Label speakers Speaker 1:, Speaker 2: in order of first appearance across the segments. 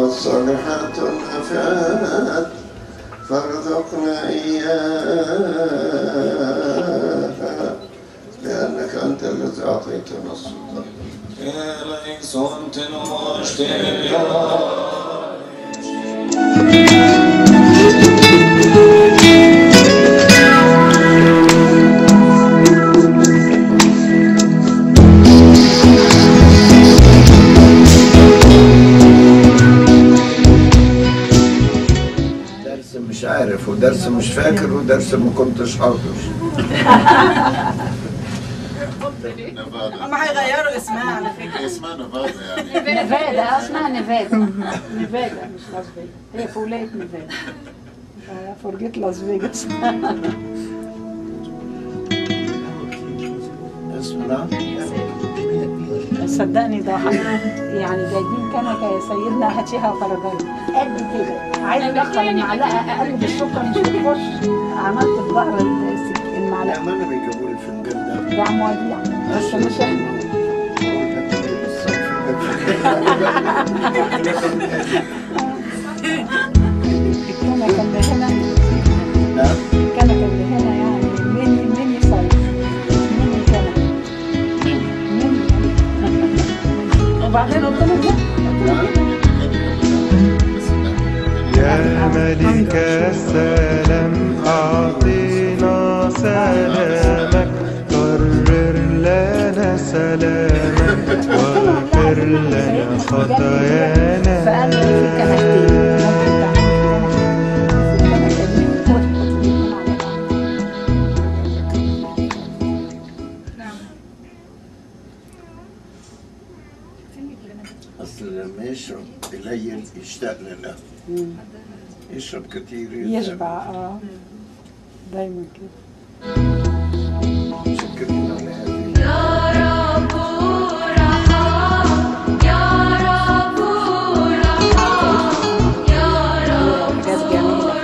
Speaker 1: والصالحات الآفات فارزقنا إياها لأنك أنت الذي أعطيتنا السلطان
Speaker 2: Eleison nostri,
Speaker 1: درس مش عارف ودرس مش فاكر ودرس ما كنتش حاضر
Speaker 3: هم هيغيروا اسمها على فكره
Speaker 4: اسمها نفاذة يعني
Speaker 5: نيفادا اسمها نيفادا نيفادا مش لاس فيجاس هي في ولاية نيفادا فرجيت لاس فيجاس
Speaker 1: اسمنا
Speaker 5: صدقني ده يعني جايبين كنكه يا سيدنا هاتيها وفرجاني قد كده عايز ادخل المعلقه اقلب السكر مش بتخش عملت الظهر السك-
Speaker 1: لا
Speaker 5: المعلقه
Speaker 1: ما انا بيجيبوا لي الفنجان ده
Speaker 5: ده مواضيع بس مش احنا الكنكه اللي هنا
Speaker 1: نعم
Speaker 5: الكنكه اللي هنا يعني ميني ميني سايز ميني كنكه ميني وبعدين قلت له
Speaker 6: يا ملك السلام أعطينا سلامك قرر لنا سلامك واغفر لنا خطايانا
Speaker 5: فقال لي في كنكتين ممكن تعمل في كنكه دي وتحط الاتنين على بعض
Speaker 1: اصل لما يشرب قليل يشتاق لله يشرب كتير
Speaker 5: يشبع اه دايما كده
Speaker 1: شكرين على هذه
Speaker 5: حاجات جميله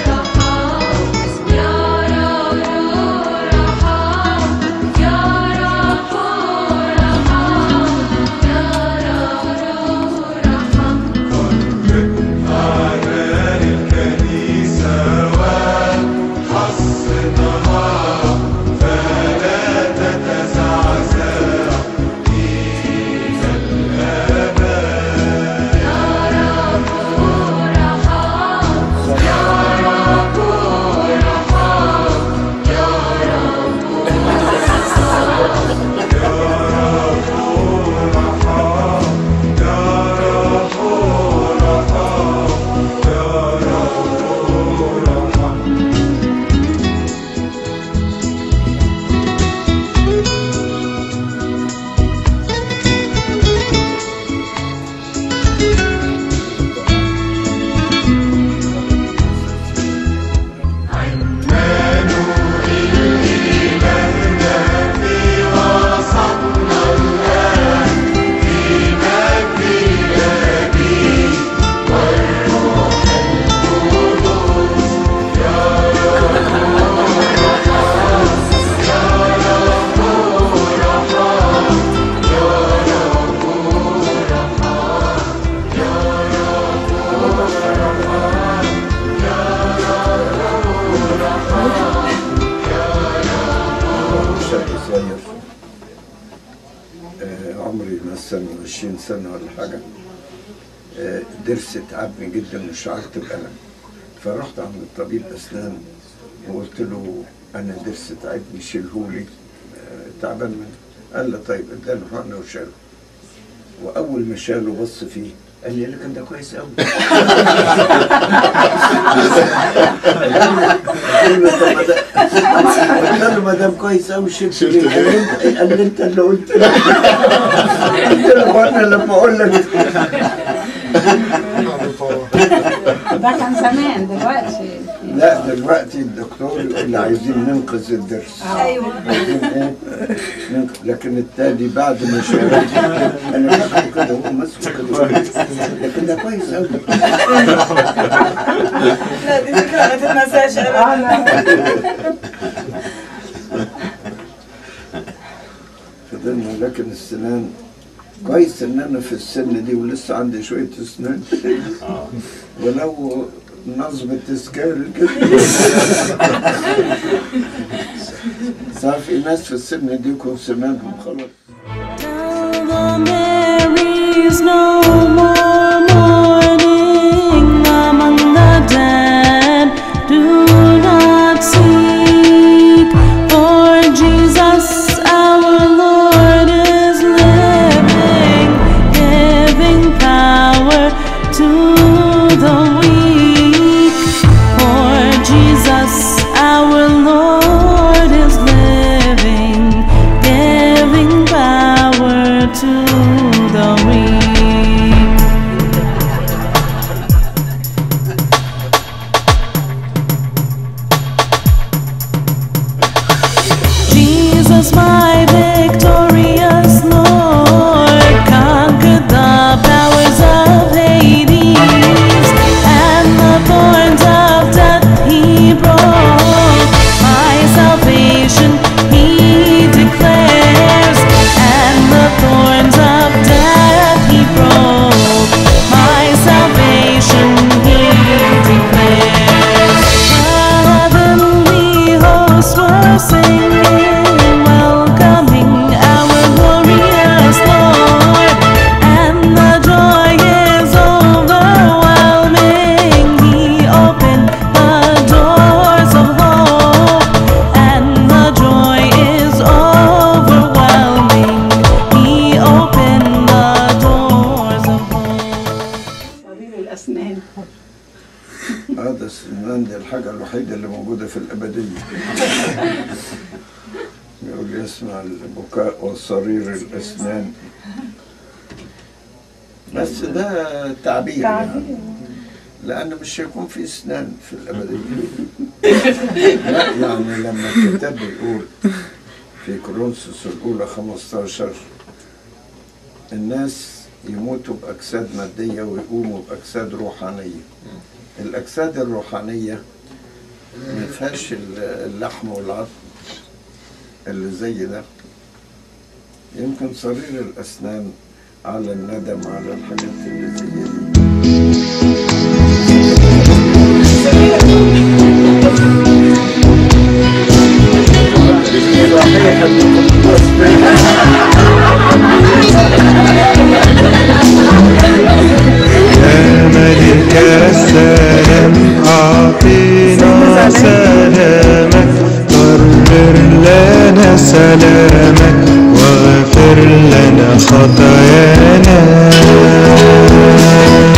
Speaker 1: شاب صغير آه، عمري مثلا 20 سنة ولا حاجة آه، ضرسي تعبني جدا وشعرت بألم فرحت عند الطبيب أسنان وقلت له أنا ضرسي تعبني شيلهولي آه، تعبان منه قال لي طيب اداله حقنة وشاله وأول ما شاله بص فيه قال لي لكن ده كويس قوي قلت له ما دام كويس قوي شلت ليه؟ قال لي انت قال لي انت اللي قلت لي قلت له وانا لما اقول لك
Speaker 5: ده كان زمان دلوقتي
Speaker 1: لا دلوقتي الدكتور يقول لي عايزين ننقذ الضرس
Speaker 3: ايوه
Speaker 1: عايزين ايه ننقذ. لكن التاني بعد ما شربت انا فاكره كده هو ماسكه كده لكن ده كويس قوي
Speaker 3: لا دي ذكرى ما تتنساش ابدا
Speaker 1: فضلنا لكن السنان كويس ان انا في السن دي ولسه عندي شويه اسنان ولو نصب تذكاري كده صار في ناس في السن دي يكون سنانهم خلاص
Speaker 2: Tell them there is no more mourning among the dead. Do not seek, for Jesus our Lord is living, giving power to the weak. For Jesus our Lord is living, giving power to the weak. Jesus, my victorious Lord, conquered the powers of Hades and the thorns of death he broke. My salvation he declares, and the thorns of death he broke. My salvation he declares. Heavenly hosts were singing, welcoming our glorious Lord, and the joy is overwhelming. He opened the doors of hope, and the joy is overwhelming. He opened the doors of hope.
Speaker 5: صغير الاسنان
Speaker 1: هذا السنان دي الحاجة الوحيدة اللي موجودة في الأبدية يقول يسمع البكاء والصرير الأسنان بس ده تعبير يعني لأن مش هيكون في أسنان في الأبدية لا يعني لما الكتاب بيقول في كورنثوس الأولى 15 الناس يموتوا بأجساد مادية ويقوموا بأجساد روحانية الأجساد الروحانية ما فيهاش ال- اللحم والعظم اللي زي ده يمكن صرير الأسنان على الندم على الحاجات اللي زي دي
Speaker 6: يا ملك السلام أعطينا سلامك قرر لنا سلامك واغفر لنا خطايانا